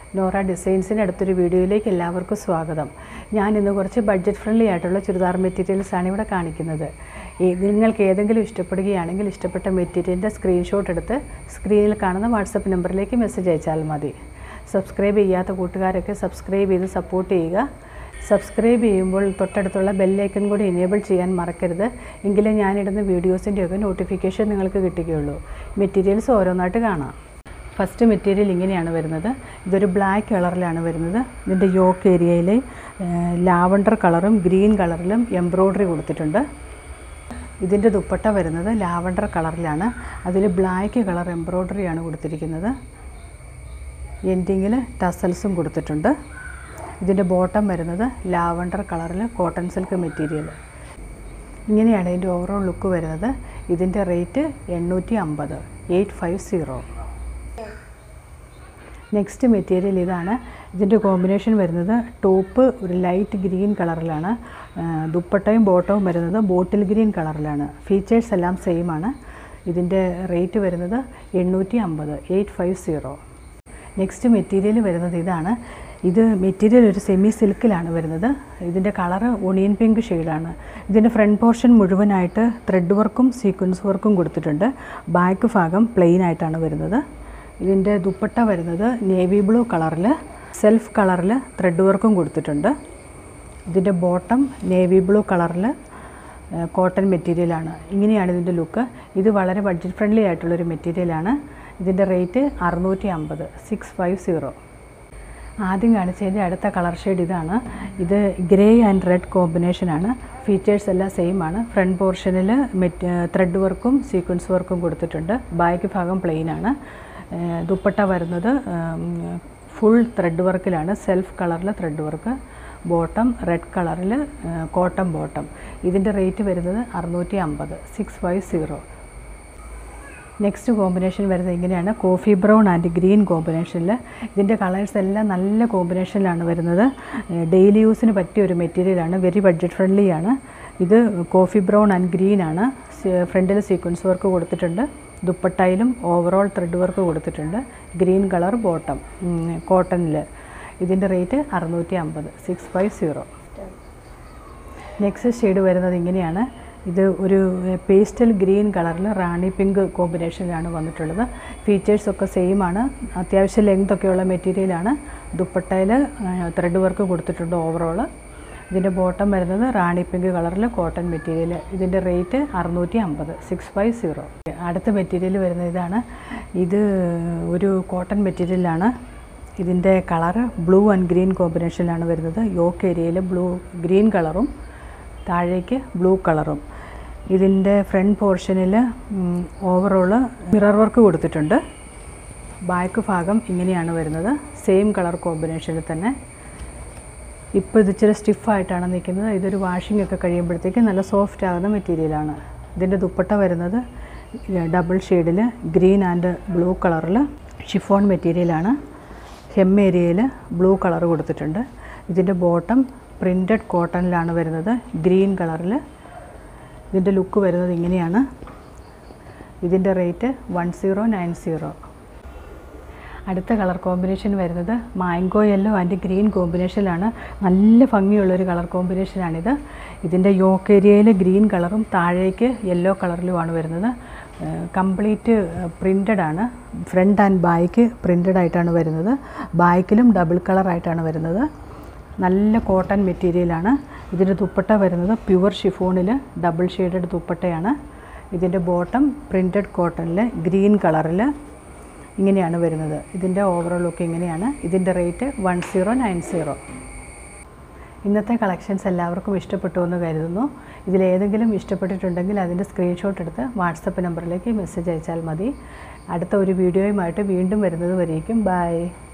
നോറ ഡിസൈൻസിൻ്റെ അടുത്തൊരു വീഡിയോയിലേക്ക് എല്ലാവർക്കും സ്വാഗതം ഞാൻ ഇന്ന് കുറച്ച് ബഡ്ജറ്റ് ഫ്രണ്ട്ലി ആയിട്ടുള്ള ചുരിദാർ മെറ്റീരിയൽസാണ് ഇവിടെ കാണിക്കുന്നത് ഈ നിങ്ങൾക്ക് ഏതെങ്കിലും ഇഷ്ടപ്പെടുകയാണെങ്കിൽ ഇഷ്ടപ്പെട്ട മെറ്റീരിയലിൻ്റെ സ്ക്രീൻഷോട്ട് എടുത്ത് സ്ക്രീനിൽ കാണുന്ന വാട്സപ്പ് നമ്പറിലേക്ക് മെസ്സേജ് അയച്ചാൽ മതി സബ്സ്ക്രൈബ് ചെയ്യാത്ത കൂട്ടുകാരൊക്കെ സബ്സ്ക്രൈബ് ചെയ്ത് സപ്പോർട്ട് ചെയ്യുക സബ്സ്ക്രൈബ് ചെയ്യുമ്പോൾ തൊട്ടടുത്തുള്ള ബെല്ലൈക്കൺ കൂടി എനേബിൾ ചെയ്യാൻ മറക്കരുത് എങ്കിലേ ഞാനിടുന്ന വീഡിയോസിൻ്റെയൊക്കെ നോട്ടിഫിക്കേഷൻ നിങ്ങൾക്ക് കിട്ടുകയുള്ളൂ മെറ്റീരിയൽസ് ഓരോന്നായിട്ട് കാണാം ഫസ്റ്റ് മെറ്റീരിയൽ ഇങ്ങനെയാണ് വരുന്നത് ഇതൊരു ബ്ലാക്ക് കളറിലാണ് വരുന്നത് ഇതിൻ്റെ യോക്ക് ഏരിയയിൽ ലാവണ്ടർ കളറും ഗ്രീൻ കളറിലും എംബ്രോയ്ഡറി കൊടുത്തിട്ടുണ്ട് ഇതിൻ്റെ ദുപ്പട്ട വരുന്നത് ലാവണ്ടർ കളറിലാണ് അതിൽ ബ്ലാക്ക് കളർ എംബ്രോയ്ഡറിയാണ് കൊടുത്തിരിക്കുന്നത് എൻഡിങ്ങിൽ ടസൽസും കൊടുത്തിട്ടുണ്ട് ഇതിൻ്റെ ബോട്ടം വരുന്നത് ലാവണ്ടർ കളറിൽ കോട്ടൺ സിൽക്ക് മെറ്റീരിയൽ ഇങ്ങനെയാണ് ഇതിൻ്റെ ഓവറോൾ ലുക്ക് വരുന്നത് ഇതിൻ്റെ റേറ്റ് എണ്ണൂറ്റി അമ്പത് eight five zero next material ഇതാണ് ഇതിൻ്റെ കോമ്പിനേഷൻ വരുന്നത് ടോപ്പ് ഒരു ലൈറ്റ് ഗ്രീൻ കളറിലാണ് ആ, ദുപ്പട്ടയും ബോട്ടവും വരുന്നത് ബോട്ടിൽ ഗ്രീൻ കളറിലാണ് ഫീച്ചേഴ്സ് എല്ലാം സെയിം ആണ് ഇതിൻ്റെ റേറ്റ് വരുന്നത് എണ്ണൂറ്റി അമ്പത് eight five zero next material വരുന്നത് ഇതാണ് ഇത് മെറ്റീരിയൽ ഒരു സെമി സിൽക്കിലാണ് വരുന്നത് ഇതിൻ്റെ കളറ് ഒണിയൻ പിങ്ക് ഷെയ്ഡാണ് ഇതിൻ്റെ ഫ്രണ്ട് പോർഷൻ മുഴുവനായിട്ട് ത്രെഡ് വർക്കും സീക്വൻസ് വർക്കും കൊടുത്തിട്ടുണ്ട് ബാക്ക് ഭാഗം പ്ലെയിൻ ആയിട്ടാണ് വരുന്നത് ഇതിൻ്റെ ദുപ്പട്ട വരുന്നത് നേവി ബ്ലൂ കളറിൽ സെൽഫ് കളറിൽ ത്രെഡ് വർക്കും കൊടുത്തിട്ടുണ്ട് ഇതിൻ്റെ ബോട്ടം നേവി ബ്ലൂ കളറിൽ കോട്ടൺ മെറ്റീരിയലാണ് ഇങ്ങനെയാണ് ഇതിൻ്റെ ലുക്ക് ഇത് വളരെ ബഡ്ജറ്റ് ഫ്രണ്ട്ലി ആയിട്ടുള്ളൊരു മെറ്റീരിയലാണ് ഇതിൻ്റെ റേറ്റ് അറുന്നൂറ്റി അമ്പത് സിക്സ് ഫൈവ് സീറോ ആദ്യം കാണിച്ചതിൻ്റെ അടുത്ത കളർ ഷെയ്ഡ് ഇതാണ് ഇത് ഗ്രേ ആൻഡ് റെഡ് കോമ്പിനേഷനാണ് ഫീച്ചേഴ്സ് എല്ലാം സെയിം ആണ് ഫ്രണ്ട് പോർഷനിൽ മെറ്റ് ത്രെഡ് വർക്കും സീക്വൻസ് വർക്കും കൊടുത്തിട്ടുണ്ട് ബാക്ക് ഭാഗം പ്ലെയിൻ ആണ് ഏഹ് ദുപ്പട്ട വരുന്നത് ഫുൾ ത്രെഡ് വർക്കിലാണ് സെൽഫ് കളറിൽ ത്രെഡ് വർക്ക് ബോട്ടം റെഡ് കളറിൽ കോട്ടൺ ബോട്ടം ഇതിൻ്റെ റേറ്റ് വരുന്നത് അറുന്നൂറ്റി അമ്പത് six five zero next combination വരുന്നത് ഇങ്ങനെയാണ് കോഫി ബ്രൗൺ ആൻഡ് ഗ്രീൻ കോമ്പിനേഷനിൽ ഇതിൻ്റെ കളേഴ്സ് എല്ലാം നല്ല കോമ്പിനേഷനിലാണ് വരുന്നത് ഡെയിലി യൂസിന് പറ്റിയ ഒരു മെറ്റീരിയലാണ് വെരി ബഡ്ജറ്റ് ഫ്രണ്ട്ലി ആണ് ഇത് കോഫി ബ്രൗൺ ആൻഡ് ഗ്രീൻ ആണ് ഫ്രണ്ടിൽ സീക്വൻസ് വർക്ക് കൊടുത്തിട്ടുണ്ട് ദുപ്പട്ടയിലും ഓവറോൾ ത്രെഡ് വർക്ക് കൊടുത്തിട്ടുണ്ട് ഗ്രീൻ കളർ ബോട്ടം കോട്ടണിൽ ഇതിൻ്റെ റേറ്റ് അറുന്നൂറ്റി അമ്പത് six five zero next shade വരുന്നത് ഇങ്ങനെയാണ് ഇത് ഒരു പേസ്റ്റൽ ഗ്രീൻ കളറിൽ റാണി പിങ്ക് കോമ്പിനേഷനിലാണ് വന്നിട്ടുള്ളത് ഫീച്ചേഴ്സൊക്കെ സെയിം ആണ് അത്യാവശ്യം ലെങ്ത് ഒക്കെയുള്ള മെറ്റീരിയലാണ് ദുപ്പട്ടയിൽ ത്രെഡ് വർക്ക് കൊടുത്തിട്ടുണ്ട് ഓവറോൾ ഇതിൻ്റെ ബോട്ടം വരുന്നത് റാണി പിങ്ക് കളറിൽ കോട്ടൺ മെറ്റീരിയൽ ഇതിൻ്റെ റേറ്റ് അറുന്നൂറ്റി അമ്പത് സിക്സ് ഫൈവ് സീറോ അടുത്ത മെറ്റീരിയൽ വരുന്നത് ഇതാണ് ഇത് ഒരു കോട്ടൺ മെറ്റീരിയലാണ് ഇതിൻ്റെ കളറ് ബ്ലൂ ആൻഡ് ഗ്രീൻ കോമ്പിനേഷനിലാണ് വരുന്നത് യോക്ക് ഏരിയയിൽ ബ്ലൂ ഗ്രീൻ കളറും താഴേക്ക് ബ്ലൂ കളറും ഇതിൻ്റെ ഫ്രണ്ട് പോർഷനിൽ ഓവറോൾ മിറർ വർക്ക് കൊടുത്തിട്ടുണ്ട് ബാക്ക് ഭാഗം ഇങ്ങനെയാണ് വരുന്നത് സെയിം കളർ കോമ്പിനേഷനിൽ തന്നെ ഇപ്പോൾ ഇത് ഇച്ചിരി സ്റ്റിഫായിട്ടാണ് നിൽക്കുന്നത് ഇതൊരു വാഷിംഗ് ഒക്കെ കഴിയുമ്പോഴത്തേക്ക് നല്ല സോഫ്റ്റ് ആകുന്ന മെറ്റീരിയലാണ് ഇതിൻ്റെ ദുപ്പട്ട വരുന്നത് ഡബിൾ ഷെയ്ഡിൽ ഗ്രീൻ ആൻഡ് ബ്ലൂ കളറിൽ ഷിഫോൺ മെറ്റീരിയലാണ് ഹെം ഏരിയയിൽ ബ്ലൂ കളർ കൊടുത്തിട്ടുണ്ട് ഇതിൻ്റെ ബോട്ടം പ്രിൻറ്റഡ് കോട്ടണിലാണ് വരുന്നത് ഗ്രീൻ കളറിൽ ഇതിൻ്റെ ലുക്ക് വരുന്നത് ഇങ്ങനെയാണ് ഇതിൻ്റെ rate one zero nine zero അടുത്ത കളർ കോമ്പിനേഷൻ വരുന്നത് മാംഗോ യെല്ലോ ആൻഡ് ഗ്രീൻ കോമ്പിനേഷനിലാണ് നല്ല ഭംഗിയുള്ളൊരു കളർ കോമ്പിനേഷനാണിത് ഇതിൻ്റെ യോക്ക് ഏരിയയിൽ ഗ്രീൻ കളറും താഴേക്ക് യെല്ലോ കളറിലുമാണ് വരുന്നത് കംപ്ലീറ്റ് പ്രിൻ്റഡ് ആണ് ഫ്രണ്ട് ആൻഡ് ബാക്ക് പ്രിൻ്റഡ് ആയിട്ടാണ് വരുന്നത് ബാക്കിലും ഡബിൾ കളറായിട്ടാണ് വരുന്നത് നല്ല കോട്ടൺ മെറ്റീരിയലാണ് ഇതിൻ്റെ ദുപ്പട്ട വരുന്നത് പ്യുവർ ഷിഫോണിൽ ഡബിൾ ഷെയ്ഡഡ് ദുപ്പട്ടയാണ് ഇതിൻ്റെ ബോട്ടം പ്രിൻറ്റഡ് കോട്ടണിൽ ഗ്രീൻ കളറിൽ ഇങ്ങനെയാണ് വരുന്നത് ഇതിൻ്റെ ഓവറോൾ ലുക്ക് ഇങ്ങനെയാണ് ഇതിൻ്റെ rate one zero nine zero ഇന്നത്തെ കളക്ഷൻസ് എല്ലാവർക്കും ഇഷ്ടപ്പെട്ടു എന്ന് കരുതുന്നു ഇതിലേതെങ്കിലും ഇഷ്ടപ്പെട്ടിട്ടുണ്ടെങ്കിൽ അതിൻ്റെ സ്ക്രീൻഷോട്ട് എടുത്ത് വാട്സപ്പ് നമ്പറിലേക്ക് മെസ്സേജ് അയച്ചാൽ മതി അടുത്ത ഒരു വീഡിയോയുമായിട്ട് വീണ്ടും വരുന്നത് വരേക്കും ബൈ